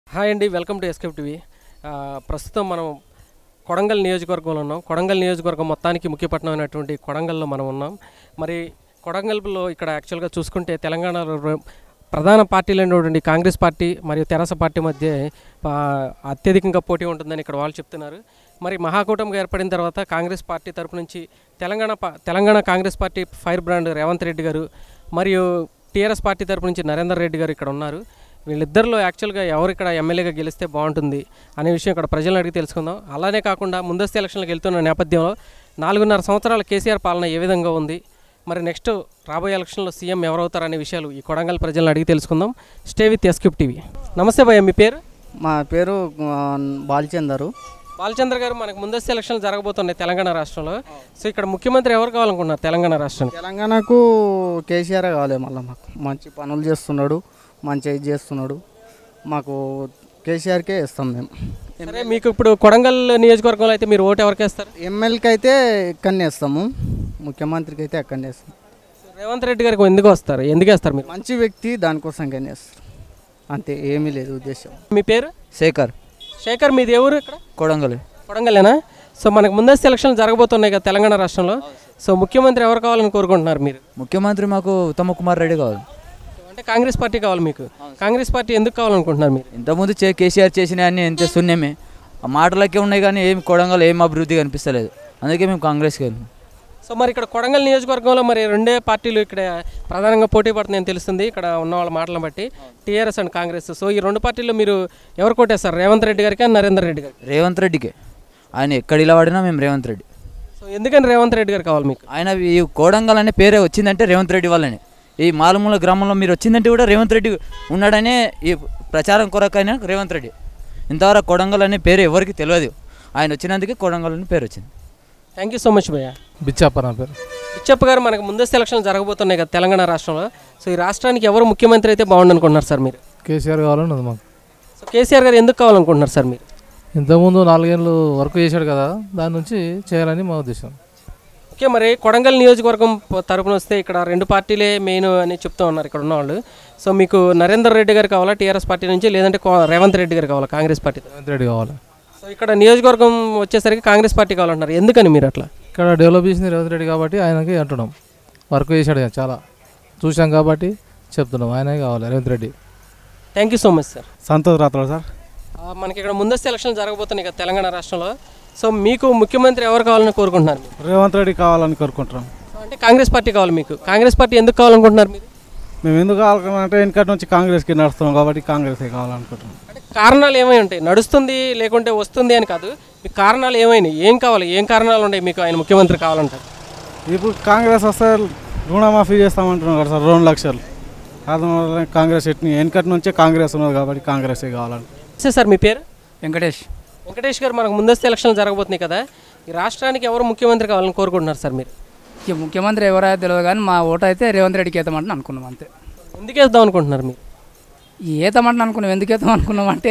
Hi అండి welcome to escape TV ఆ, ప్రస్తుతం మనం కొడంగల్ నియోజకవర్గంలో ఉన్నాం కొడంగల్ నియోజకవర్గం మొత్తానికి ముఖ్యపట్నం అయినటువంటి కొడంగల్లో మనం ఉన్నాం మరి కొడంగల్లో ఇక్కడ యాక్చువల్గా చూసుకుంటే తెలంగాణలో రె- ప్రధాన పార్టీలు అయినటువంటి కాంగ్రెస్ పార్టీ మరియు తెరాస పార్టీ మధ్య ఆ, అత్యధికంగా పోటీ ఉంటుందని ఇక్కడ వాళ్ళు చెప్తున్నారు మరి మహాకూటమిగా ఏర్పడిన తర్వాత కాంగ్రెస్ పార్టీ తరపు నుంచి తెలంగాణ పా- Telangana Congress party fire brand Revanth Reddy garu మరియు టీఆర్ఎస్ పార్టీ తరపు నుంచి నరేందర్ రెడ్డి గారు ఇక్కడ ఉన్నారు వీళ్ళిద్దరిలో యాక్చువల్గా ఎవరు ఇక్కడ ఎమ్మెల్యేగా గెలిస్తే బాగుంటుంది అనే విషయం ఇక్కడ ప్రజలను అడిగి తెలుసుకుందాం అలానే కాకుండా ముందస్తు ఎలక్షన్లకు వెళ్తున్న నేపథ్యంలో నాలుగున్నర సంవత్సరాల కేసీఆర్ పాలన ఏ విధంగా ఉంది మరి నెక్స్ట్ రాబోయే ఎలక్షన్లో సీఎం ఎవరవుతారనే విషయాలు ఈ కొడంగల్ ప్రజలను అడిగి తెలుసుకుందాం స్టే విత్ ఎస్క్యూబ్ టీవీ నమస్తే భయ్య మీ పేరు మా పేరు ఆ, బాలచందరు బాలచంద్ర గారు మనకు ముందస్తు ఎలక్షన్లు జరగబోతున్నాయి తెలంగాణ రాష్ట్రంలో సో ఇక్కడ ముఖ్యమంత్రి ఎవరు కావాలనుకుంటున్నారు తెలంగాణ రాష్ట్రానికి తెలంగాణకు కేసీఆర్ కావాలి మళ్ళీ మాకు మంచి పనులు చేస్తున్నాడు మంచి ఇది చేస్తున్నాడు మాకు కేసీఆర్కే ఇస్తాం మేము సరే మీకు ఇప్పుడు కొడంగల్ నియోజకవర్గంలో అయితే మీరు ఓటు ఎవరికి వేస్తారు ఎమ్మెల్యేకి అయితే ఇక్కడనే ఇస్తాము ముఖ్యమంత్రికి అయితే అక్కడనే ఇస్తాం రేవంత్ రెడ్డి గారికి ఎందుకు వస్తారు ఎందుకు వేస్తారు మీరు మంచి వ్యక్తి దానికోసం కానీ ఇస్తారు అంతే ఏమీ లేదు ఉద్దేశం మీ పేరు శేఖర్ శేఖర్ మీది ఎవరు ఇక్కడ కొడంగల్ కొడంగలేనా సో మనకు ముందస్తు ఎలక్షన్లు జరగబోతున్నాయి కదా తెలంగాణ రాష్ట్రంలో సో ముఖ్యమంత్రి ఎవరు కావాలని కోరుకుంటున్నారు మీరు ముఖ్యమంత్రి మాకు ఉత్తమ కుమార్ రెడ్డి కావాలి అంటే కాంగ్రెస్ పార్టీ కావాలి మీకు కాంగ్రెస్ పార్టీ ఎందుకు కావాలనుకుంటున్నారు మీరు ఇంతకుముందు చే కేసీఆర్ చేసిన అన్ని ఎంత శూన్యమే ఆ మాటలకే ఉన్నాయి కానీ ఏం కొడంగల్ ఏం అభివృద్ధి కనిపిస్తలేదు అందుకే మేము కాంగ్రెస్కి వెళ్ళాం సో మరి ఇక్కడ కొడంగల్ నియోజకవర్గంలో మరి రెండే పార్టీలు ఇక్కడ ప్రధానంగా పోటీ పడుతున్నాయని తెలుస్తుంది ఇక్కడ ఉన్న వాళ్ళ మాటలను బట్టి టీఆర్ఎస్ అండ్ కాంగ్రెస్ సో ఈ రెండు పార్టీల్లో మీరు ఎవరు కొట్టేస్తారు రేవంత్ రెడ్డి గారికి అండ్ నరేందర్ రెడ్డి గారికి రేవంత్ రెడ్డికే ఆయన ఎక్కడ ఇలా పడినా మేము రేవంత్ రెడ్డి సో ఎందుకని రేవంత్ రెడ్డి గారు కావాలి మీకు ఆయన ఈ కోడంగల్ అనే పేరే వచ్చిందంటే రేవంత్ రెడ్డి వల్లనే ఈ మాలమూల గ్రామంలో మీరు వచ్చిందంటే కూడా రేవంత్ రెడ్డి ఉన్నాడనే ఈ ప్రచారం కొరకైనా రేవంత్ రెడ్డి ఇంతవరకు కొడంగల్ అనే పేరు ఎవరికి తెలియదు ఆయన వచ్చినందుకే కొడంగల్ అనే పేరు వచ్చింది థ్యాంక్ యూ సో మచ్ భయ్య బిచ్చాప నా పేరు పిచ్చప్ప గారు మనకు ముందస్తు ఎలక్షన్లు జరగబోతున్నాయి కదా తెలంగాణ రాష్ట్రంలో సో ఈ రాష్ట్రానికి ఎవరు ముఖ్యమంత్రి అయితే బాగుండు అనుకుంటున్నారు సార్ మీరు కేసీఆర్ కావాలని ఉంది మాకు సో కేసీఆర్ గారు ఎందుకు కావాలనుకుంటున్నారు సార్ మీరు ఇంతకుముందు నాలుగేళ్ళు వర్క్ చేశాడు కదా దాని నుంచి చేయాలని మా ఉద్దేశం ఓకే మరి కొడంగల్ నియోజకవర్గం ప- తరపున వస్తే ఇక్కడ రెండు పార్టీలే మెయిన్ అని చెప్తూ ఉన్నారు ఇక్కడ ఉన్నవాళ్ళు సో మీకు నరేందర్ రెడ్డి గారు కావాలా టీఆర్ఎస్ పార్టీ నుంచి లేదంటే కో- రేవంత్ రెడ్డి గారు కావాలా కాంగ్రెస్ పార్టీ రేవంత్ రెడ్డి కావాలి సో ఇక్కడ నియోజకవర్గం వచ్చేసరికి కాంగ్రెస్ పార్టీ కావాలంటున్నారు ఎందుకని మీరు అట్లా ఇక్కడ డెవలప్ చేసింది రేవంత్ రెడ్డి కాబట్టి ఆయనకి అంటున్నాం వర్క్ చేశాడు కదా చాలా చూసాం కాబట్టి చెప్తున్నాం ఆయనకి కావాలి Revanth Reddy thank you so much sir Santosh రాత్రాడు సార్ ఆ, మనకి ఇక్కడ ముందస్తు ఎలక్షన్లు జరగబోతున్నాయి కదా తెలంగాణ రాష్ట్రంలో సో మీకు ముఖ్యమంత్రి ఎవరు కావాలని కోరుకుంటున్నారు మీరు రేవంత్ రెడ్డి కావాలని కోరుకుంటున్నాం సో అంటే కాంగ్రెస్ పార్టీ కావాలి మీకు కాంగ్రెస్ పార్టీ ఎందుకు కావాలనుకుంటున్నారు మీరు మేము ఎందుకు కావాలనుకుంటే వెనకటి నుంచి కాంగ్రెస్కి నడుస్తున్నాం కాబట్టి కాంగ్రెసే కావాలనుకుంటున్నాం అంటే కారణాలు ఏమై ఉంటాయి నడుస్తుంది లేకుంటే వస్తుంది అని కాదు మీకు కారణాలు ఏమైనాయి ఏం కావాలి ఏం కారణాలు ఉన్నాయి మీకు ఆయన ముఖ్యమంత్రి కావాలంటారు ఇప్పుడు కాంగ్రెస్ వస్తే రుణమాఫీ చేస్తామంటున్నాం కదా సార్ రెండు లక్షలు అందువల్ల కాంగ్రెస్ ఎట్ని వెనకటి నుంచే కాంగ్రెస్ ఉన్నది కాబట్టి కాంగ్రెసే కావాలని సరే సార్ మీ పేరు వెంకటేష్ వెంకటేష్ గారు మనకు ముందస్తు ఎలక్షన్లు జరగబోతున్నాయి కదా ఈ రాష్ట్రానికి ఎవరు ముఖ్యమంత్రి కావాలని కోరుకుంటున్నారు సార్ మీరు ఇక ముఖ్యమంత్రి ఎవరైతే తెలియదు కానీ మా ఓటు అయితే రేవంత్ రెడ్డికి వేద్దామంటే అనుకున్నాం అంతే ఎందుకు వేద్దాం అనుకుంటున్నారు మీరు ఏతమంటే అనుకున్నాం ఎందుకు వేద్దాం అనుకున్నాం అంటే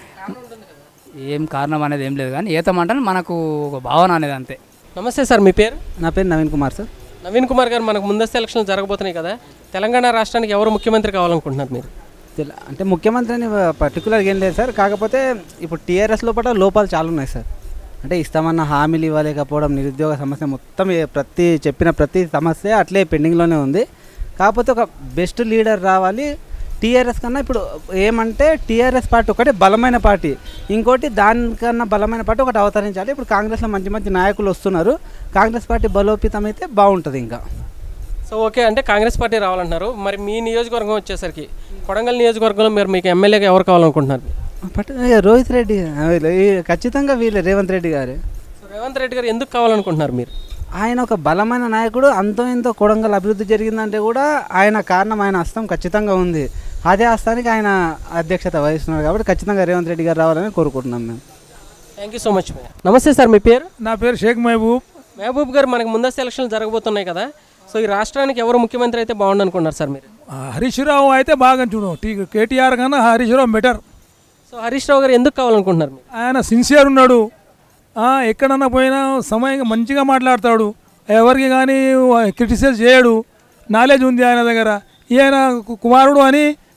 ఏం కారణం అనేది ఏం లేదు కానీ ఏతమంటే మనకు ఒక భావన అనేది అంతే నమస్తే సార్ మీ పేరు నా పేరు నవీన్ కుమార్ సార్ నవీన్ కుమార్ గారు మనకు ముందస్తు ఎలక్షన్లు జరగబోతున్నాయి కదా తెలంగాణ రాష్ట్రానికి ఎవరు ముఖ్యమంత్రి కావాలనుకుంటున్నారు మీరు తెల- అంటే ముఖ్యమంత్రి అని పర్టికులర్గా ఏం లేదు సార్ కాకపోతే ఇప్పుడు టీఆర్ఎస్ లోపల లోపాలు చాలా ఉన్నాయి సార్ అంటే ఇస్తామన్న హామీలు ఇవ్వలేకపోవడం నిరుద్యోగ సమస్య మొత్తం ఏ- ప్రతి చెప్పిన ప్రతి సమస్య అట్లే పెండింగ్లోనే ఉంది కాకపోతే ఒక బెస్ట్ లీడర్ రావాలి టీఆర్ఎస్ కన్నా ఇప్పుడు ఏమంటే టీఆర్ఎస్ పార్టీ ఒకటి బలమైన పార్టీ ఇంకోటి దానికన్నా బలమైన పార్టీ ఒకటి అవతరించాలి ఇప్పుడు కాంగ్రెస్లో మంచి మంచి నాయకులు వస్తున్నారు కాంగ్రెస్ పార్టీ బలోపేతం అయితే బాగుంటుంది ఇంకా సో ఓకే అంటే కాంగ్రెస్ పార్టీ రావాలంటున్నారు మరి మీ నియోజకవర్గం వచ్చేసరికి కొడంగల్ నియోజకవర్గంలో మీరు మీకు ఎమ్మెల్యేగా ఎవరు కావాలనుకుంటున్నారు బట్ ఇక రోహిత్ రెడ్డి ఆ, వీళ్ళు- ఈ ఖచ్చితంగా వీళ్ళే రేవంత్ రెడ్డి గారు సో రేవంత్ రెడ్డి గారు ఎందుకు కావాలనుకుంటున్నారు మీరు ఆయన ఒక బలమైన నాయకుడు అంతో ఎంతో కొడంగల్ అభివృద్ధి జరిగిందంటే కూడా ఆయన కారణం ఆయన హస్తం ఖచ్చితంగా ఉంది అదే హస్తానికి ఆయన అధ్యక్షత వహిస్తున్నారు కాబట్టి ఖచ్చితంగా రేవంత్ రెడ్డి గారు రావాలని కోరుకుంటున్నాం మేము థ్యాంక్ యూ సో మచ్ నమస్తే సార్ మీ పేరు నా పేరు షేక్ మహబూబ్ మహబూబ్ గారు మనకు ముందస్తు ఎలక్షన్లు జరగబోతున్నాయి కదా సో ఈ రాష్ట్రానికి ఎవరు ముఖ్యమంత్రి అయితే బాగుండు అనుకున్నారు సార్ మీరు ఆ, హరీష్ రావు అయితే బాగా చూడు టీ కేటీఆర్ కన్నా హరీష్ రావు బెటర్ సో హరీష్ రావు గారు ఎందుకు కావాలనుకుంటున్నారు మీరు ఆయన సిన్సియర్ ఉన్నాడు ఆ, ఎక్కడన్నా పోయినా సమయంగా మంచిగా మాట్లాడతాడు ఎవరికి కానీ క్రిటిసైజ్ చేయడు నాలెడ్జ్ ఉంది ఆయన దగ్గర ఈయన కు- కుమారుడు అని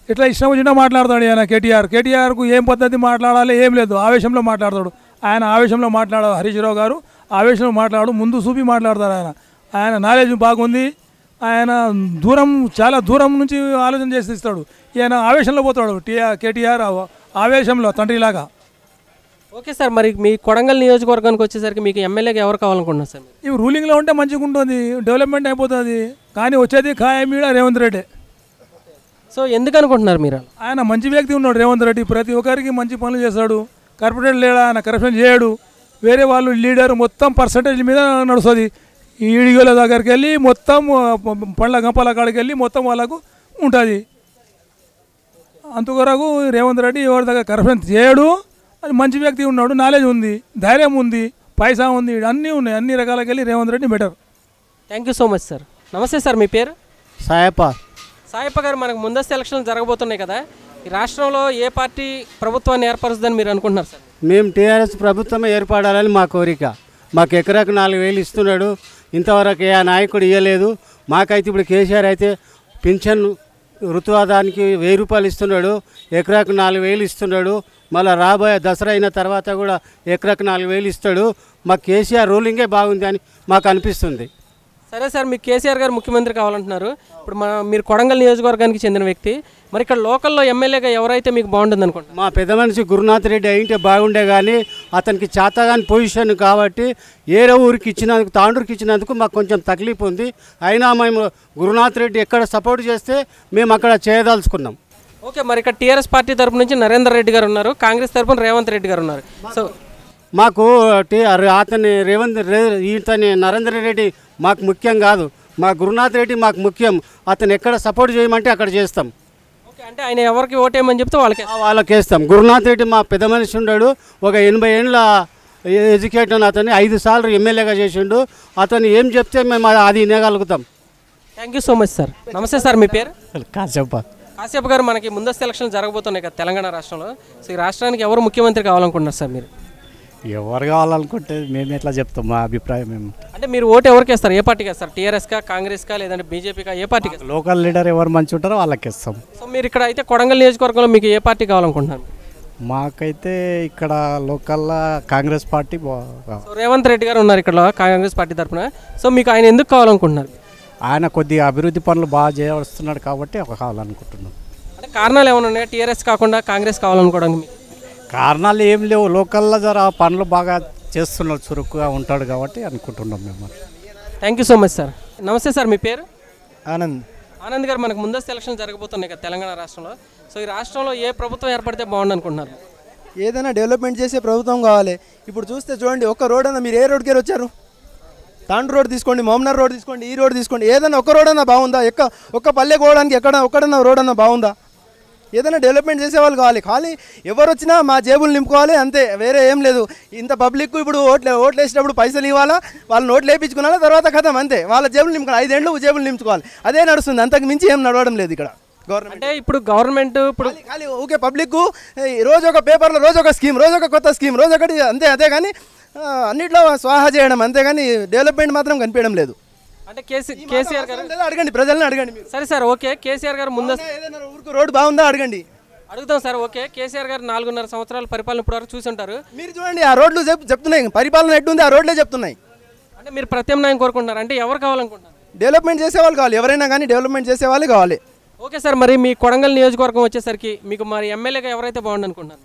ఇట్లా ఇష్టం వచ్చినా మాట్లాడతాడు ఆయన కేటీఆర్ కేటీఆర్కు ఏం పద్ధతి మాట్లాడాలి ఏం లేదు ఆవేశంలో మాట్లాడతాడు ఆయన ఆవేశంలో మాట్లాడాడు హరీష్ రావు గారు ఆవేశంలో మాట్లాడు ముందు చూపి మాట్లాడతారు ఆయన ఆయన నాలెడ్జ్ బాగుంది ఆయన దూరం చాలా దూరం నుంచి ఆలోచన చేసి ఇస్తాడు ఈయన ఆవేశంలో పోతాడు టీఆర్ కేటీఆర్ ఆవేశంలో తండ్రిలాగా ఓకే సార్ మరి మీ కొడంగల్ నియోజకవర్గానికి వచ్చేసరికి మీకు ఎమ్మెల్యేగా ఎవరు కావాలనుకుంటున్నారు సార్ మీరు? ఇవి రూలింగ్లో ఉంటే మంచిగా ఉంటుంది డెవలప్మెంట్ అయిపోతుంది కానీ వచ్చేది ఖాయమీడ రేవంత్ రెడ్డి సో ఎందుకు అనుకుంటున్నారు మీరు అలా? ఆయన మంచి వ్యక్తి ఉన్నాడు రేవంత్ రెడ్డి ప్రతి ఒక్కరికి మంచి పనులు చేస్తాడు కార్పొరేట్ లేడా ఆయన కరప్షన్ చేయడు వేరే వాళ్ళు లీడర్ మొత్తం పర్సంటేజ్ మీద నడుస్తుంది ఈ ఈడిగోల దగ్గరికి వెళ్ళి మొత్తం ఆ, ప- పండ్ల గంపల కాడికి వెళ్ళి మొత్తం వాళ్ళకు ఉంటుంది అంతవరకు రేవంత్ రెడ్డి ఎవరి దగ్గర కరప్షన్ చేయడు అది మంచి వ్యక్తి ఉన్నాడు నాలెడ్జ్ ఉంది ధైర్యం ఉంది పైసా ఉంది అన్నీ ఉన్నాయి అన్ని రకాలకి వెళ్ళి Revanth Reddy better thank you so much sir నమస్తే సార్ మీ పేరు సాయప సాయప్ప గారు మనకు ముందస్తు ఎలక్షన్లు జరగబోతున్నాయి కదా ఈ రాష్ట్రంలో ఏ పార్టీ ప్రభుత్వాన్ని ఏర్పరుస్తుందని మీరు అనుకుంటున్నారు సార్ మేము టీఆర్ఎస్ ప్రభుత్వం ఏర్పడాలని మా కోరిక మాకు ఎకరాకు నాలుగు వేలు ఇస్తున్నాడు ఇంతవరకు ఏ నాయకుడు ఇవ్వలేదు మాకైతే ఇప్పుడు కేసీఆర్ అయితే పింఛన్ ఋతువాదానికి వెయ్యి రూపాయలు ఇస్తున్నాడు ఎకరాకు నాలుగు వేలు ఇస్తున్నాడు మళ్ళీ రాబోయే దసరా అయిన తర్వాత కూడా ఎకరాకు నాలుగు వేలు ఇస్తాడు మాకు కేసీఆర్ రూలింగే బాగుంది అని మాకు అనిపిస్తుంది సరే సార్ మీకు కేసీఆర్ గారు ముఖ్యమంత్రి కావాలంటున్నారు ఇప్పుడు మన మీరు కొడంగల్ నియోజకవర్గానికి చెందిన వ్యక్తి మరి ఇక్కడ లోకల్లో ఎమ్మెల్యేగా ఎవరైతే మీకు బాగుంటుంది అనుకుంటున్నారు మా పెద్ద మనిషి గురునాథ్ రెడ్డి అయింటే బాగుండే కానీ అతనికి చేతగాని పొజిషన్ కాబట్టి ఏరే ఊరికి ఇచ్చినందుకు తాండూరుకి ఇచ్చినందుకు మాకు కొంచెం తక్లీఫ్ ఉంది అయినా మేము గురునాథ్ రెడ్డి ఎక్కడ సపోర్ట్ చేస్తే మేము అక్కడ చేయదలుచుకున్నాం ఓకే మరి ఇక్కడ టీఆర్ఎస్ పార్టీ తరపు నుంచి నరేందర్ రెడ్డి గారు ఉన్నారు కాంగ్రెస్ తరపున రేవంత్ రెడ్డి గారు ఉన్నారు సో మాకు టీ అరే అతని రేవంత్ రే ఇతని నరేంద్ర రెడ్డి మాకు ముఖ్యం కాదు మా గురునాథ్ రెడ్డి మాకు ముఖ్యం అతను ఎక్కడ సపోర్ట్ చేయమంటే అక్కడ చేస్తాం ఓకే అంటే ఆయన ఎవరికి ఓటేయమని చెప్తే వాళ్ళకి ఆ వాళ్ళకి వేస్తాం గురునాథ్ రెడ్డి మా పెద్ద మనిషి ఉన్నాడు ఒక ఎనభై ఏళ్ళ ఎడ్యుకేటర్ అతన్ని ఐదు సార్లు ఎమ్మెల్యేగా చేసిండు అతను ఏం చెప్తే మేము అది- అది వినగలుగుతాం thank you so much sir నమస్తే సార్ మీ పేరు కాసేప కాసేపు గారు మనకి ముందస్తు ఎలక్షన్లు జరగబోతున్నాయి కదా తెలంగాణ రాష్ట్రంలో సో ఈ రాష్ట్రానికి ఎవరు ముఖ్యమంత్రి కావాలనుకుంటున్నారు సార్ మీరు ఎవరు కావాలనుకుంటే మేము ఎట్లా చెప్తాం మా అభిప్రాయం మేము అంటే మీరు ఓటు ఎవరికి వేస్తారు ఏ పార్టీకి వేస్తారు టీఆర్ఎస్కా కాంగ్రెస్కా లేదంటే బీజేపీకా ఏ పార్టీకి వేస్తారు? లోకల్ లీడర్ ఎవరు మంచి ఉంటారో వాళ్ళకి ఇస్తాం సో మీరు ఇక్కడ అయితే కొడంగల్ నియోజకవర్గంలో మీకు ఏ పార్టీ కావాలనుకుంటున్నారు మాకైతే ఇక్కడ లోకల్లా కాంగ్రెస్ పార్టీ బాగా సో రేవంత్ రెడ్డి గారు ఉన్నారు ఇక్కడ కాంగ్రెస్ పార్టీ తరఫున సో మీకు ఆయన ఎందుకు కావాలనుకుంటున్నారు ఆయన కొద్దిగా అభివృద్ధి పనులు బాగా చేయవస్తున్నాడు కాబట్టి ఒక కావాలనుకుంటున్నాం అంటే కారణాలు ఏమైనా ఉన్నాయా టీఆర్ఎస్ కాకుండా కాంగ్రెస్ కావాలనుకోవడానికి మీకు కారణాలు ఏం లేవు లోకల్లో జర పనులు బాగా చేస్తున్నాడు చురుకుగా ఉంటాడు కాబట్టి అనుకుంటున్నాం మేము thank you so much sir నమస్తే సార్ మీ పేరు ఆనంద్ ఆనంద్ గారు మనకు ముందస్తు ఎలక్షన్ జరగబోతున్నాయి కదా తెలంగాణ రాష్ట్రంలో సో ఈ రాష్ట్రంలో ఏ ప్రభుత్వం ఏర్పడితే బాగుండు అనుకుంటున్నారు ఏదైనా డెవలప్మెంట్ చేసే ప్రభుత్వం కావాలి ఇప్పుడు చూస్తే చూడండి ఒక్క రోడ్ అన్న మీరు ఏ రోడ్కి వచ్చారు తాండ్రు రోడ్ తీసుకోండి మోమనర్ రోడ్ తీసుకోండి ఈ రోడ్ తీసుకోండి ఏదైనా ఒక్క రోడ్ అన్నా బాగుందా ఎక్క ఒక్క పల్లె పోవడానికి ఎక్కడ ఒక్కడన్నా రోడ్ అన్నా బాగుందా ఏదైనా డెవలప్మెంట్ చేసేవాళ్ళు కావాలి ఖాళీ ఎవరు వచ్చినా మా జేబులు నింపుకోవాలి అంతే వేరే ఏం లేదు ఇంత పబ్లిక్ ఇప్పుడు ఓట్లు ఓట్లు వేసేటప్పుడు పైసలు ఇవ్వాలా వాళ్ళు నోట్లు వేయించుకున్నారా తర్వాత కథం అంతే వాళ్ళ జేబులు నింపుకోవాలి ఐదేళ్ళు జేబులు నింపుకోవాలి అదే నడుస్తుంది అంతకు మించి ఏం నడవడం లేదు ఇక్కడ గవర్నమెంట్ అంటే ఇప్పుడు గవర్నమెంట్ ఇప్పుడు ఖాళీ ఊకే పబ్లిక్ రోజు ఒక పేపర్లో రోజు ఒక స్కీమ్ రోజు ఒక కొత్త స్కీమ్ రోజు ఒకటి అంతే అదే కానీ ఆ, అన్నిట్లో స్వాహా చేయడం అంతేగాని డెవలప్మెంట్ మాత్రం కనిపించడం లేదు అంటే కేసీ కేసీఆర్ గారు లేదా అడగండి ప్రజల్ని అడగండి మీరు సరే సార్ ఓకే కేసీఆర్ గారు ముందస్తు ఏదైనా ఊరికి రోడ్డు బాగుందా అడగండి అడుగుతాం సార్ ఓకే కేసీఆర్ గారు నాలుగున్నర సంవత్సరాల పరిపాలన ఇప్పటి వరకు చూసుంటారు మీరు చూడండి ఆ రోడ్లు చెప్ చెప్తున్నాయి పరిపాలన ఎట్టుంది ఆ రోడ్లే చెప్తున్నాయి అంటే మీరు ప్రత్యామ్నాయం కోరుకుంటున్నారు అంటే ఎవరు కావాలనుకుంటున్నారు డెవలప్మెంట్ చేసేవాళ్ళు కావాలి ఎవరైనా కానీ డెవలప్మెంట్ చేసేవాళ్ళు కావాలి ఓకే సార్ మరి మీ కొడంగల్ నియోజకవర్గం వచ్చేసరికి మీకు మరి ఎమ్మెల్యేగా ఎవరైతే బాగుండు అనుకుంటున్నారు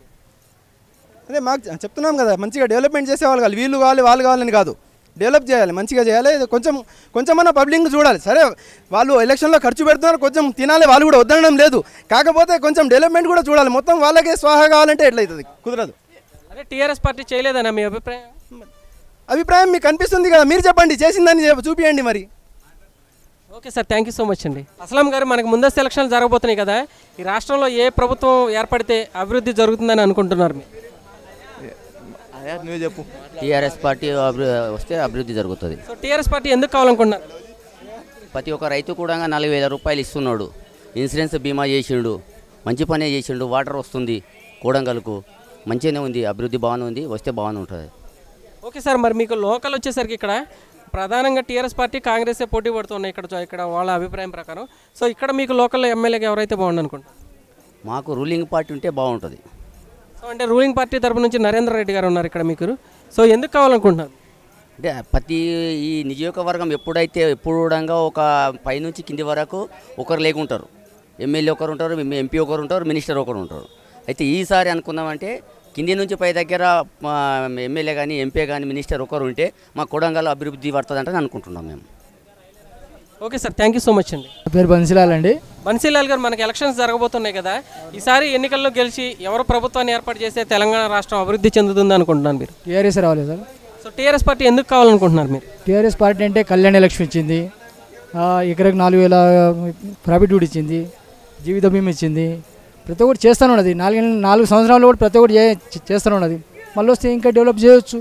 అదే మాకు చె- చెప్తున్నాం కదా మంచిగా డెవలప్మెంట్ చేసేవాళ్ళు కావాలి వీళ్ళు కావాలి వాళ్ళు కావాలని కాదు డెవలప్ చేయాలి మంచిగా చేయాలి ఇది కొంచెం కొంచెమన్నా పబ్లిక్ చూడాలి సరే వాళ్ళు ఎలక్షన్లో ఖర్చు పెడుతున్నారు కొంచెం తినాలి వాళ్ళు కూడా వద్దనడం లేదు కాకపోతే కొంచెం డెవలప్మెంట్ కూడా చూడాలి మొత్తం వాళ్ళకే స్వాహ కావాలంటే ఎట్లయితుంది కుదరదు అంటే టీఆర్ఎస్ పార్టీ చేయలేదనా మీ అభిప్రాయం అభిప్రాయం మీకు కనిపిస్తుంది కదా మీరు చెప్పండి చేసిందని చెప్ప- చూపియండి మరి okay sir thank you so much అండి అస్లాం గారు మనకు ముందస్తు ఎలక్షన్లు జరగబోతున్నాయి కదా ఈ రాష్ట్రంలో ఏ ప్రభుత్వం ఏర్పడితే అభివృద్ధి జరుగుతుందని అనుకుంటున్నారు మీరు నువ్వు చెప్పు టీఆర్ఎస్ పార్టీ అభివృ- వస్తే అభివృద్ధి జరుగుతుంది సో టీఆర్ఎస్ పార్టీ ఎందుకు కావాలనుకుంటున్నారు ప్రతి ఒక్క రైతు కూడా నాలుగు వేల రూపాయలు ఇస్తున్నాడు ఇన్సూరెన్స్ బీమా చేసిండు మంచి పనే చేసిండు వాటర్ వస్తుంది కూడంగల్కు మంచిగానే ఉంది అభివృద్ధి బాగానే ఉంది వస్తే బాగానే ఉంటుంది ఓకే సార్ మరి మీకు లోకల్ వచ్చేసరికి ఇక్కడ ప్రధానంగా టీఆర్ఎస్ పార్టీ కాంగ్రెస్ పోటీ పడుతున్నాయి ఇక్కడ ఇక్కడ వాళ్ళ అభిప్రాయం ప్రకారం సో ఇక్కడ మీకు లోకల్ ఎమ్మెల్యేగా ఎవరైతే బాగుండు అనుకుంటారు మాకు రూలింగ్ పార్టీ ఉంటే బాగుంటుంది సో అంటే రూలింగ్ పార్టీ తరపు నుంచి నరేంద్ర రెడ్డి గారు ఉన్నారు ఇక్కడ మీకు సో ఎందుకు కావాలనుకుంటున్నారు అంటే ప్రతి ఈ నియోజకవర్గం ఎప్పుడైతే ఎప్పుడు కూడా ఒక పైనుంచి కింది వరకు ఒకరు లేకుంటారు ఎమ్మెల్యే ఒకరు ఉంటారు ఎంపీ ఒకరు ఉంటారు మినిస్టర్ ఒకరు ఉంటారు అయితే ఈసారి అనుకుందామంటే కింది నుంచి పై దగ్గర మా ఎమ్మెల్యే కానీ ఎంపీ కానీ మినిస్టర్ ఒకరు ఉంటే మా కొడంగల్ అభివృద్ధి పడుతుందంటే అనుకుంటున్నాం మేము okay sir thank you so much అండి నా పేరు బన్సిలాల్ అండి బన్సీలాల్ గారు మనకి ఎలక్షన్స్ జరగబోతున్నాయి కదా ఈసారి ఎన్నికల్లో గెలిచి ఎవరు ప్రభుత్వాన్ని ఏర్పాటు చేస్తే తెలంగాణ రాష్ట్రం అభివృద్ధి చెందుతుంది అనుకుంటున్నాను మీరు టీఆర్ఎస్ రావాలి సార్ సో టీఆర్ఎస్ పార్టీ ఎందుకు కావాలనుకుంటున్నారు మీరు టీఆర్ఎస్ పార్టీ అంటే కళ్యాణ లక్ష్మి ఇచ్చింది ఆ, ఎకరకు నాలుగు వేల ప్రాఫిట్ కూడా ఇచ్చింది జీవిత బీమా ఇచ్చింది ప్రతి ఒక్కటి చేస్తూనే ఉన్నది నాలుగు నాలుగు సంవత్సరాలు కూడా ప్రతి ఒక్కటి చే- చేస్తూనే ఉన్నది మళ్ళీ వస్తే ఇంకా డెవలప్ చేయొచ్చు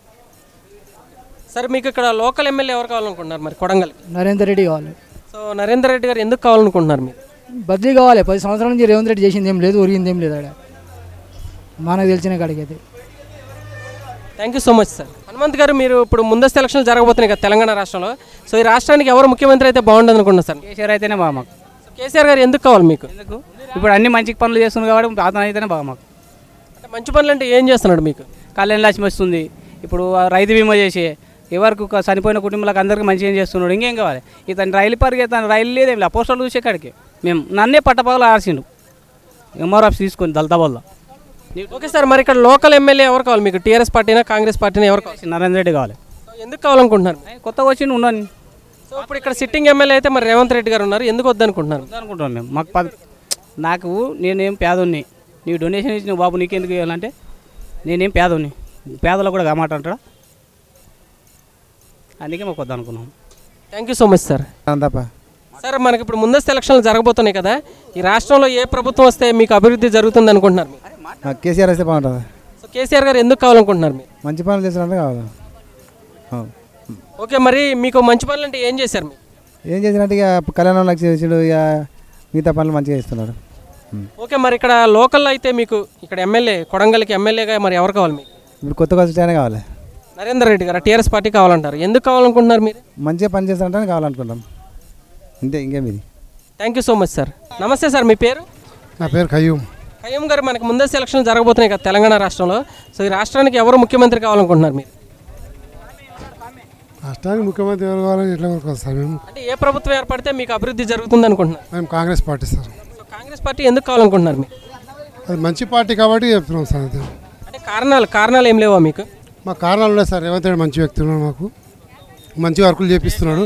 సరే మీకు ఇక్కడ లోకల్ ఎమ్మెల్యే ఎవరు కావాలనుకుంటున్నారు మరి కొడంగల్ నరేందర్ రెడ్డి కావాలి సో నరేందర్ రెడ్డి గారు ఎందుకు కావాలనుకుంటున్నారు మీరు బదిలీ కావాలి పది సంవత్సరాల నుంచి రేవంత్ రెడ్డి చేసింది ఏం లేదు ఒరిగింది ఏం లేదు ఆడ మనకు తెలిసిన కాడికి అయితే thank you so much sir Hanumanth garu మీరు ఇప్పుడు ముందస్తు ఎలక్షన్లు జరగబోతున్నాయి కదా తెలంగాణ రాష్ట్రంలో సో ఈ రాష్ట్రానికి ఎవరు ముఖ్యమంత్రి అయితే బాగుండదు అనుకుంటున్నారు సార్ కేసీఆర్ అయితేనే బాగా మాకు సో కేసీఆర్ గారు ఎందుకు కావాలి మీకు ఇప్పుడు అన్ని మంచి పనులు చేస్తున్నారు కాబట్టి అతను అయితేనే బాగా మాకు అంటే మంచి పనులు అంటే ఏం చేస్తున్నాడు మీకు కళ్యాణ లక్ష్మి వస్తుంది ఇప్పుడు ఆ రైతు బీమా చేసి ఎవరికి ఒక చనిపోయిన కుటుంబాలకు అందరికీ మంచిగా ఏం చేస్తున్నాడు ఇంకేం కావాలి ఇతను రైలు పరిగెత్తాను రైలు లేదేం లేదు పోస్టర్లు చూసే కాడికి మేము నన్నే పట్టపగలు ఆర్చిండు ఎంఆర్ఎఫ్ తీసుకొని దళిత వల్ల ఓకే సార్ మరి ఇక్కడ లోకల్ ఎమ్మెల్యే ఎవరు కావాలి మీకు టీఆర్ఎస్ పార్టీనా కాంగ్రెస్ పార్టీనా ఎవరు కావాలి నరేంద్ర రెడ్డి కావాలి సో ఎందుకు కావాలనుకుంటున్నారు కొత్తగా వచ్చిండు ఉండని సో ఇప్పుడు ఇక్కడ సిట్టింగ్ ఎమ్మెల్యే అయితే మరి రేవంత్ రెడ్డి గారు ఉన్నారు ఎందుకు వద్దనుకుంటున్నారు అనుకుంటున్నాం మేము మాకు పది నాకు నేనేం పేదోన్ని నీవు డొనేషన్ ఇచ్చిన బాబు నీకెందుకు ఇవ్వాలంటే నేనేం పేదోన్ని పేదలకు కూడా గమాట అంటాడా అందుకే మాకు వద్దనుకున్నాం thank you so much sir తప్ప సార్ మనకి ఇప్పుడు ముందస్తు ఎలక్షన్లు జరగబోతున్నాయి కదా ఈ రాష్ట్రంలో ఏ ప్రభుత్వం వస్తే మీకు అభివృద్ధి జరుగుతుంది అనుకుంటున్నారు మీరు కేసీఆర్ వస్తే బాగుంటుంది సో కేసీఆర్ గారు ఎందుకు కావాలనుకుంటున్నారు మీరు మంచి పనులు చేసినందుకు కావాలి ఓకే మరి మీకు మంచి పనులు అంటే ఏం చేశారు మీరు ఏం చేసినట్టు ఇక కళ్యాణం లక్ష్యం చేసిండు ఇక మిగతా పనులు మంచిగా చేస్తున్నాడు ఓకే మరి ఇక్కడ లోకల్లో అయితే మీకు ఇక్కడ ఎమ్మెల్యే కొడంగల్కి ఎమ్మెల్యేగా మరి ఎవరు కావాలి మీకు ఇప్పుడు కొత్తగా వచ్చానే కావాలి నరేందర్ రెడ్డి గారు టీఆర్ఎస్ పార్టీ కావాలంటారు ఎందుకు కావాలనుకుంటున్నారు మీరు మంచిగా పని చేస్తానంటే కావాలనుకుంటాం అంతే ఇంకేం ఇది thank you so much sir నమస్తే సార్ మీ పేరు నా పేరు ఖయ్యూమ్ ఖయ్యం గారు మనకి ముందస్తు ఎలక్షన్ జరగబోతున్నాయి కదా తెలంగాణ రాష్ట్రంలో సో ఈ రాష్ట్రానికి ఎవరు ముఖ్యమంత్రి కావాలనుకుంటున్నారు మీరు రాష్ట్రానికి ముఖ్యమంత్రి ఎవరు కావాలని ఎట్లా వరకు సార్ మేము అంటే ఏ ప్రభుత్వం ఏర్పడితే మీకు అభివృద్ధి జరుగుతుంది అనుకుంటున్నారు మేము Congress party sir so Congress party ఎందుకు కావాలనుకుంటున్నారు మీరు అది మంచి పార్టీ కాబట్టి చెప్తున్నాం సార్ అది అంటే కారణాలు కారణాలు ఏం లేవా మీకు మా కారణాలు ఉన్నాయి సార్ రేవంత్ రెడ్డి మంచి వ్యక్తి ఉన్నాడు మాకు మంచి వర్కులు చేపిస్తున్నాడు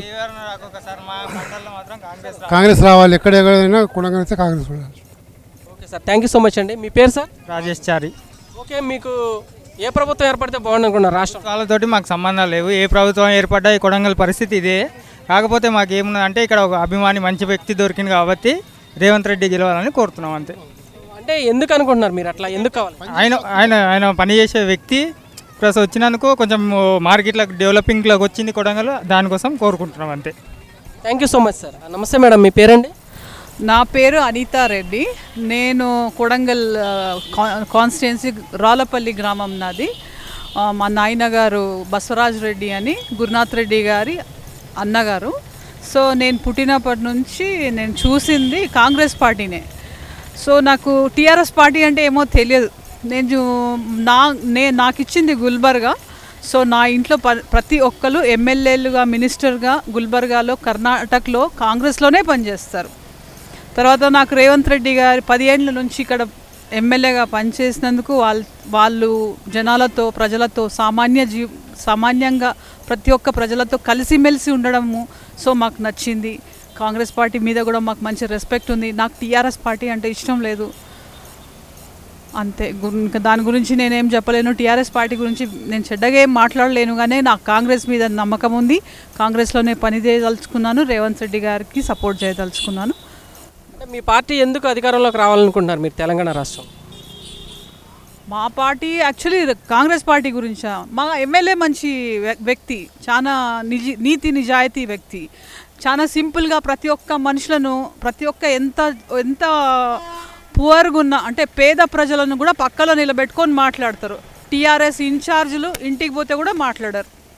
కాంగ్రెస్ రావాలి ఎక్కడ ఎక్కడైనా కులంగా కాంగ్రెస్ ఉండాలి okay sir thank you so much అండి మీ పేరు సార్ రాజేష్ చారి ఓకే మీకు ఏ ప్రభుత్వం ఏర్పడితే బాగుంది అనుకున్నారు రాష్ట్రం వాళ్ళతోటి మాకు సంబంధాలు లేవు ఏ ప్రభుత్వం ఏర్పడ్డా ఈ కొడంగల్ పరిస్థితి ఇదే కాకపోతే మాకు ఏమున్నదంటే ఇక్కడ ఒక అభిమాని మంచి వ్యక్తి దొరికింది కాబట్టి రేవంత్ రెడ్డి గెలవాలని కోరుతున్నాం అంతే అంటే ఎందుకు అనుకుంటున్నారు మీరు అట్లా ఎందుకు కావాలి ఆయన ఆయన ఆయన పనిచేసే వ్యక్తి ప్లస్ వచ్చినందుకు కొంచెం మార్కెట్లకు డెవలపింగ్లోకి వచ్చింది కొడంగల్ దానికోసం కోరుకుంటున్నాం అంతే thank you so much sir నమస్తే మేడం మీ పేరండి నా పేరు అనితా రెడ్డి నేను కొడంగల్ కాన్స్టిట్యున్సీ రాలపల్లి గ్రామం నాది ఆ, మా నాయనగారు బసవరాజ్ రెడ్డి అని గురునాథ్ రెడ్డి గారి అన్నగారు సో నేను పుట్టినప్పటి నుంచి నేను చూసింది కాంగ్రెస్ పార్టీనే సో నాకు టీఆర్ఎస్ పార్టీ అంటే ఏమో తెలియదు నేను చూ- నా నే నాకు ఇచ్చింది గుల్బర్గా సో నా ఇంట్లో ప ప్రతి ఒక్కరు ఎమ్మెల్యేలుగా మినిస్టర్గా గుల్బర్గాలో కర్ణాటకలో కాంగ్రెస్లోనే పనిచేస్తారు తర్వాత నాకు రేవంత్ రెడ్డి గారి పదిహేండ్ల నుంచి ఇక్కడ ఎమ్మెల్యేగా పనిచేసినందుకు వాళ్ళ వాళ్ళు జనాలతో ప్రజలతో సామాన్య జీ సామాన్యంగా ప్రతి ఒక్క ప్రజలతో కలిసిమెలిసి ఉండడము సో మాకు నచ్చింది కాంగ్రెస్ పార్టీ మీద కూడా మాకు మంచి రెస్పెక్ట్ ఉంది నాకు టీఆర్ఎస్ పార్టీ అంటే ఇష్టం లేదు అంతే గు- ఇంకా దాని గురించి నేనేం చెప్పలేను టీఆర్ఎస్ పార్టీ గురించి నేను చెడ్డగా ఏం మాట్లాడలేను కానీ నాకు కాంగ్రెస్ మీద నమ్మకం ఉంది కాంగ్రెస్లోనే పని చేయదలుచుకున్నాను రేవంత్ రెడ్డి గారికి సపోర్ట్ చేయదలుచుకున్నాను అంటే మీ పార్టీ ఎందుకు అధికారంలోకి రావాలనుకుంటున్నారు మీరు తెలంగాణ రాష్ట్రం మా పార్టీ యాక్చువల్లీ కాంగ్రెస్ పార్టీ గురించా మా ఎమ్మెల్యే మంచి వ్య- వ్యక్తి చాలా నిజి నీతి నిజాయితీ వ్యక్తి చాలా సింపుల్గా ప్రతి ఒక్క మనుషులను ప్రతి ఒక్క ఎంత ఎంత పువర్గా ఉన్న అంటే పేద ప్రజలను కూడా పక్కలో నిలబెట్టుకొని మాట్లాడతారు టీఆర్ఎస్ ఇన్ఛార్జీలు ఇంటికి పోతే కూడా మాట్లాడరు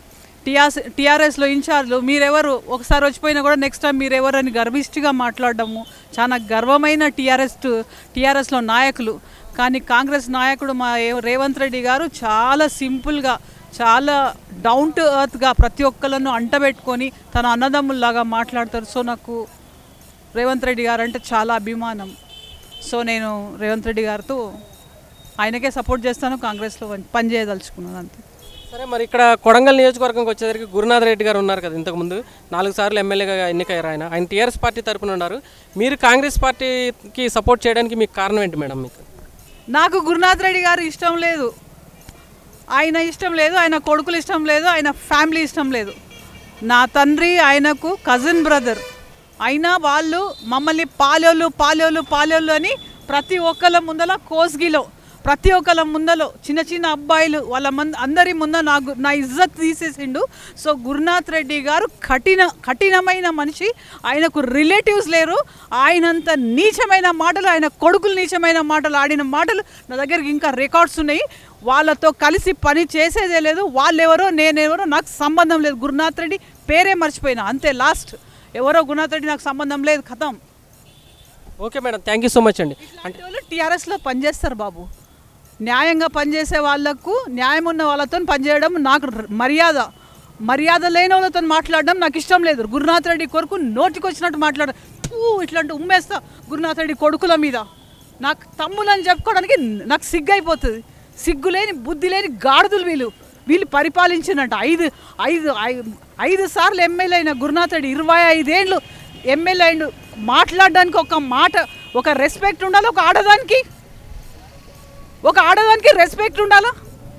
టీఆర్ఎస్ టీఆర్ఎస్లో ఇన్ఛార్జ్లు మీరెవరు ఒకసారి వచ్చిపోయినా కూడా నెక్స్ట్ టైం మీరెవరు అని గర్విష్టిగా మాట్లాడడము చాలా గర్వమైన టీఆర్ఎస్ టీఆర్ఎస్లో నాయకులు కానీ కాంగ్రెస్ నాయకుడు మా ఏ- రేవంత్ రెడ్డి గారు చాలా సింపుల్గా చాలా డౌన్ టు ఎర్త్గా ప్రతి ఒక్కళ్ళను అంటబెట్టుకొని తన అన్నదమ్ముల్లాగా మాట్లాడతారు సో నాకు రేవంత్ రెడ్డి గారు అంటే చాలా అభిమానం సో నేను రేవంత్ రెడ్డి గారితో ఆయనకే సపోర్ట్ చేస్తాను కాంగ్రెస్లో పని చేయదలుచుకున్నాను అంతే సరే మరి ఇక్కడ కొడంగల్ నియోజకవర్గంకి వచ్చేసరికి గురునాథ్ రెడ్డి గారు ఉన్నారు కదా ఇంతకుముందు నాలుగు సార్లు ఎమ్మెల్యేగా ఎన్నికయ్యారు ఆయన ఆయన టీఆర్ఎస్ పార్టీ తరపున ఉన్నారు మీరు కాంగ్రెస్ పార్టీకి సపోర్ట్ చేయడానికి మీకు కారణం ఏంటి మేడం మీకు నాకు గురునాథ్ రెడ్డి గారు ఇష్టం లేదు ఆయన ఇష్టం లేదు ఆయన కొడుకులు ఇష్టం లేదు ఆయన ఫ్యామిలీ ఇష్టం లేదు నా తండ్రి ఆయనకు కజిన్ బ్రదర్ అయినా వాళ్ళు మమ్మల్ని పాలోళ్ళు పాలోళ్ళు పాలోళ్ళు అని ప్రతి ఒక్కళ్ళ ముందల కోస్గిలో ప్రతి ఒక్కళ్ళ ముందలో చిన్న చిన్న అబ్బాయిలు వాళ్ళ మంది అందరి ముంద నా గు- నా ఇజ్జత్ తీసేసిండు సో గురునాథ్ రెడ్డి గారు కఠిన కఠినమైన మనిషి ఆయనకు రిలేటివ్స్ లేరు ఆయనంత నీచమైన మాటలు ఆయన కొడుకులు నీచమైన మాటలు ఆడిన మాటలు నా దగ్గరికి ఇంకా రికార్డ్స్ ఉన్నాయి వాళ్ళతో కలిసి పని చేసేదే లేదు వాళ్ళెవరో నేనెవరో నాకు సంబంధం లేదు గురునాథ్ రెడ్డి పేరే మర్చిపోయినా అంతే లాస్ట్ ఎవరో గురునాథ్ రెడ్డి నాకు సంబంధం లేదు కథం okay madam thank you so much అండి అంటే వాళ్ళు టీఆర్ఎస్లో పనిచేస్తారు బాబు న్యాయంగా పనిచేసే వాళ్ళకు న్యాయం ఉన్న వాళ్ళతో పనిచేయడం నాకు ర- మర్యాద మర్యాద లేని వాళ్ళతో మాట్లాడడం నాకు ఇష్టం లేదు గురునాథ్ రెడ్డి కొడుకు నోటికి వచ్చినట్టు మాట్లాడ "ఫూ" ఇట్లాంటి ఉమ్మేస్తా గురునాథ్ రెడ్డి కొడుకుల మీద నాకు తమ్ములని చెప్పుకోవడానికి నాకు సిగ్గు అయిపోతుంది సిగ్గు లేని బుద్ధి లేని గాడిదలు వీళ్ళు వీళ్ళు పరిపాలించినట్టు ఐదు ఐదు ఐ- ఐదు సార్లు ఎమ్మెల్యే అయిన గురునాథ్ రెడ్డి ఇరవై ఐదేళ్ళు ఎమ్మెల్యే అయిండు మాట్లాడడానికి ఒక మాట ఒక రెస్పెక్ట్ ఉండాలి ఒక ఆడదానికి ఒక ఆడదానికి రెస్పెక్ట్ ఉండాలా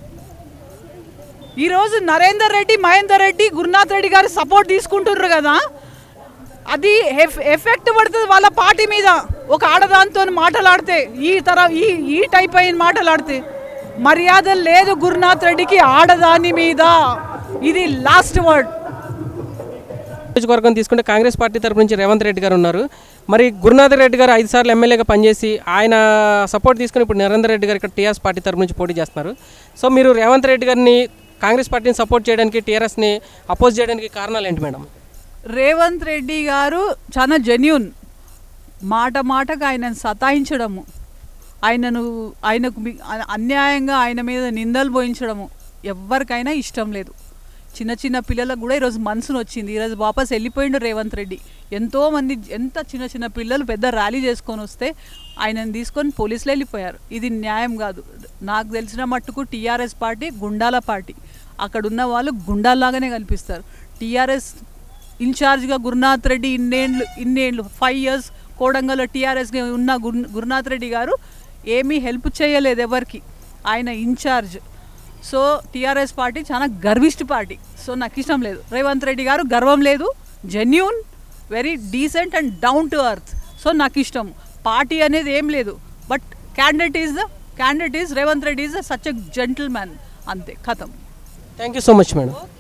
ఈరోజు నరేందర్ రెడ్డి మహేందర్ రెడ్డి గురునాథ్ రెడ్డి గారు సపోర్ట్ తీసుకుంటుర్రు కదా అది ఎఫ్- ఎఫెక్ట్ పడుతుంది వాళ్ళ పార్టీ మీద ఒక ఆడదాంతో మాట్లాడితే ఈ తర ఈ ఈ టైప్ అయిన మాట్లాడితే మర్యాద లేదు గురునాథ్ రెడ్డికి ఆడదాని మీద ఇది లాస్ట్ వర్డ్ నియోజకవర్గం తీసుకుంటే కాంగ్రెస్ పార్టీ తరపు నుంచి రేవంత్ రెడ్డి గారు ఉన్నారు మరి గురునాథ్ రెడ్డి గారు ఐదు సార్లు ఎమ్మెల్యేగా పనిచేసి ఆయన సపోర్ట్ తీసుకుని ఇప్పుడు నరేందర్ రెడ్డి గారు ఇక్కడ టీఆర్ఎస్ పార్టీ తరపు నుంచి పోటీ చేస్తున్నారు సో మీరు రేవంత్ రెడ్డి గారిని కాంగ్రెస్ పార్టీని సపోర్ట్ చేయడానికి టీఆర్ఎస్ని అపోజ్ చేయడానికి కారణాలు ఏంటి మేడం రేవంత్ రెడ్డి గారు చాలా జెన్యున్ మాట మాటకు ఆయనను సతాయించడము ఆయనను ఆయనకు మీ- అ- అన్యాయంగా ఆయన మీద నిందలు పోయించడము ఎవరికైనా ఇష్టం లేదు చిన్న చిన్న పిల్లలకు కూడా ఈరోజు మనసును వచ్చింది ఈరోజు వాపస్ వెళ్ళిపోయిండు రేవంత్ రెడ్డి ఎంతోమంది ఎంత చిన్న చిన్న పిల్లలు పెద్ద ర్యాలీ చేసుకొని వస్తే ఆయనను తీసుకొని పోలీసులు వెళ్ళిపోయారు ఇది న్యాయం కాదు నాకు తెలిసిన మట్టుకు టీఆర్ఎస్ పార్టీ గుండాల పార్టీ అక్కడ ఉన్న వాళ్ళు గుండాల్లాగానే కనిపిస్తారు టీఆర్ఎస్ ఇన్ఛార్జ్గా గురునాథ్ రెడ్డి ఇన్నేళ్ళు ఇన్నేళ్ళు ఫైవ్ ఇయర్స్ కోడంగల్లో టీఆర్ఎస్గా ఉన్న గురు గురునాథ్ రెడ్డి గారు ఏమీ హెల్ప్ చేయలేదు ఎవరికి ఆయన ఇన్ఛార్జ్ సో టీఆర్ఎస్ పార్టీ చాలా గర్విష్టి పార్టీ సో నాకు ఇష్టం లేదు రేవంత్ రెడ్డి గారు గర్వం లేదు genuine very decent and down to earth so నాకు ఇష్టం పార్టీ అనేది ఏం లేదు but candidate is the candidate is Revanth Reddy is such a gentleman అంతే కథం thank you so much madam